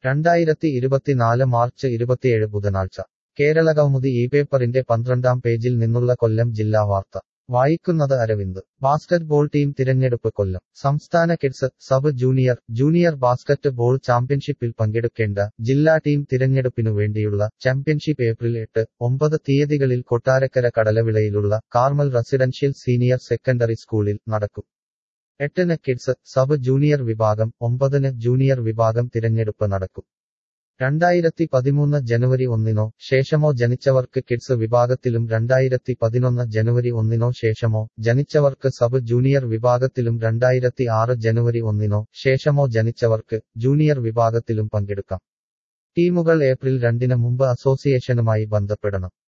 രണ്ടായിരത്തി ഇരുപത്തിനാല് മാർച്ച് ഇരുപത്തിയേഴ് ബുധനാഴ്ച കേരള കൗമുദി ഈ പേപ്പറിന്റെ പന്ത്രണ്ടാം പേജിൽ നിന്നുള്ള കൊല്ലം ജില്ലാ വാർത്ത വായിക്കുന്നത് അരവിന്ദ് ബാസ്കറ്റ് ബോൾ ടീം തിരഞ്ഞെടുപ്പ് കൊല്ലം സംസ്ഥാന kids sub junior junior basketball ചാമ്പ്യൻഷിപ്പിൽ പങ്കെടുക്കേണ്ട ജില്ലാ ടീം തിരഞ്ഞെടുപ്പിനു വേണ്ടിയുള്ള ചാമ്പ്യൻഷിപ്പ് ഏപ്രിൽ എട്ട് ഒമ്പത് തീയതികളിൽ കൊട്ടാരക്കര കടലവിളയിലുള്ള കാർമൽ റെസിഡൻഷ്യൽ സീനിയർ സെക്കൻഡറി സ്കൂളിൽ നടക്കും എട്ടിന് കിഡ്സ് സബ് ജൂനിയർ വിഭാഗം ഒമ്പതിന് ജൂനിയർ വിഭാഗം തിരഞ്ഞെടുപ്പ് നടക്കും രണ്ടായിരത്തി പതിമൂന്ന് ജനുവരി ഒന്നിനോ ശേഷമോ ജനിച്ചവർക്ക് കിഡ്സ് വിഭാഗത്തിലും രണ്ടായിരത്തി പതിനൊന്ന് ജനുവരി ഒന്നിനോ ശേഷമോ ജനിച്ചവർക്ക് സബ് ജൂനിയർ വിഭാഗത്തിലും രണ്ടായിരത്തി ആറ് ജനുവരി ഒന്നിനോ ശേഷമോ ജനിച്ചവർക്ക് ജൂനിയർ വിഭാഗത്തിലും പങ്കെടുക്കാം ടീമുകൾ ഏപ്രിൽ രണ്ടിന് മുമ്പ് അസോസിയേഷനുമായി ബന്ധപ്പെടണം